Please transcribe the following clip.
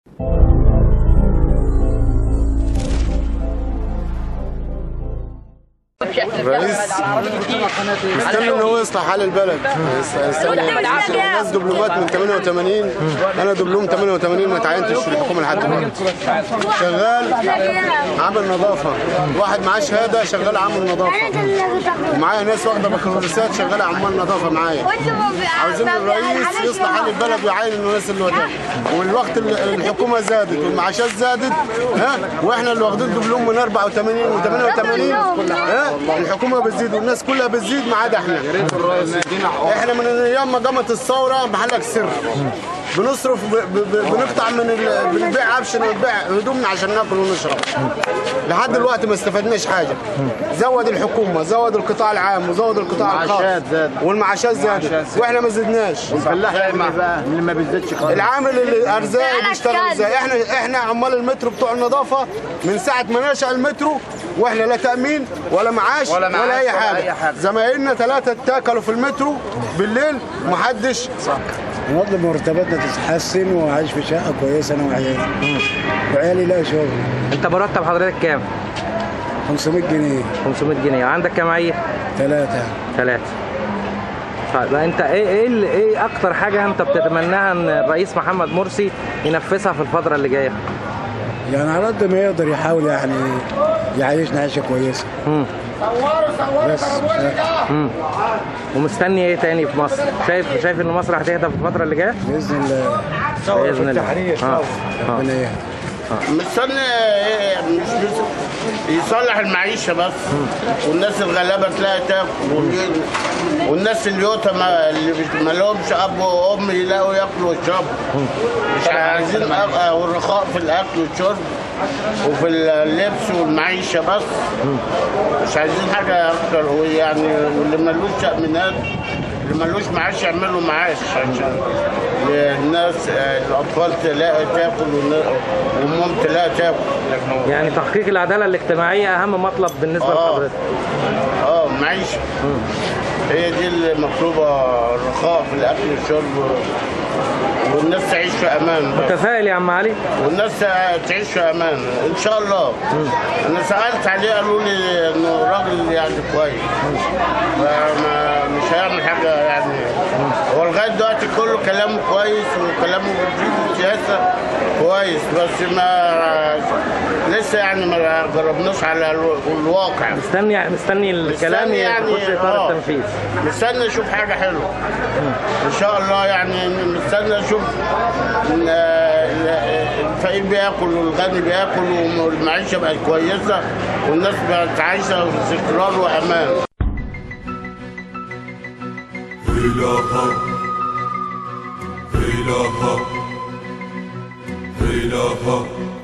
الرئيس مستني ان هو يصلح حال البلد يستنى الناس دبلومات من 88 انا دبلوم 88 ما تعينتش في الحكومه لحد دلوقتي شغال عامل نظافه واحد معاه شهاده شغال عامل نظافه ومعايا ناس واخده بكالوريوسات شغاله عمال نظافه معايا عاوزين الرئيس يصلح حال البلد ويعين الناس اللي وداها والوقت اللي الحكومه زادت والمعاشات زادت ها واحنا اللي واخدين دبلوم من 84 و88 ها الحكومه بتزيد والناس كلها بتزيد ما عدا احنا احنا من ايام ما قامت الثوره محلك سر بنصرف ب... ب... ب... بنقطع من ال... بنبيع عفش ونبيع هدومنا عشان ناكل ونشرب لحد دلوقتي ما استفدناش حاجه زود الحكومه زود القطاع العام وزود القطاع الخاص والمعاشات زادت واحنا ما زدناش الفلاح يعمل بقى اللي ما بيزيدش خالص العامل اللي ارزاق بيشتغل ازاي احنا احنا عمال المترو بتوع النظافه من ساعه ما نشا المترو واحنا لا تامين ولا معاش ولا ولا, معاش اي ولا حاجه, أي حاجة. زمايلنا ثلاثه اتاكلوا في المترو بالليل محدش نطلب مرتباتنا تتحسن وعايش في شقه كويسه انا وعيالي وعيالي يلاقوا شغل انت مرتب حضرتك كام 500 جنيه 500 جنيه وعندك كام عيل ثلاثه ثلاثة طيب لا انت ايه ايه ال- ايه اكتر حاجة انت بتتمناها ان الرئيس محمد مرسي ينفذها في الفترة اللي جايه يعني على قد ما يقدر يحاول يعني يعيشنا عيشه كويسه مم. بس مم. ومستني ايه تاني في مصر شايف شايف ان مصر هتهدى في الفترة اللي جايه باذن الله باذن الله اه اه ربنا يهدي مستني إيه، مش بس- يصلح المعيشه بس والناس الغلابه تلاقي تاكل وال- والناس اليتامى اللي مش- ما لهمش اب وام يلاقوا ياكلوا ويشربوا مش عايزين أ- والرخاء في الاكل والشرب وفي اللبس والمعيشه بس مش عايزين حاجه اكتر ويعني واللي ملوش تامينات اللي ملوش معاش يعملوا معاش عشان الناس الاطفال تلاقي تاكل والن- وامهم تلاقي تاكل يعني تحقيق العدالة الاجتماعية اهم مطلب بالنسبة آه. لحضرتك اه معيشه هي دي المطلوبه الرخاء في الاكل والشرب والناس تعيش في امان بس. متفائل يا عم علي والناس تعيش في امان ان شاء الله انا سالت عليه قالوا لي انه راجل يعني كويس فما مش هيعمل حاجه يعني هو لغايه دلوقتي كله كلامه كويس وكلامه في السياسه كويس بس ما لسه يعني ما جربناش على الو- الواقع مستني مستني الكلام مستني يعني يخش اطار آه. التنفيذ مستني اشوف حاجه حلوه ان شاء الله يعني مستني اشوف إن الفقير بياكل والغني بياكل والمعيشه بقت كويسه والناس بقت عايشه في استقرار وامان Hülaha Hülaha Hülaha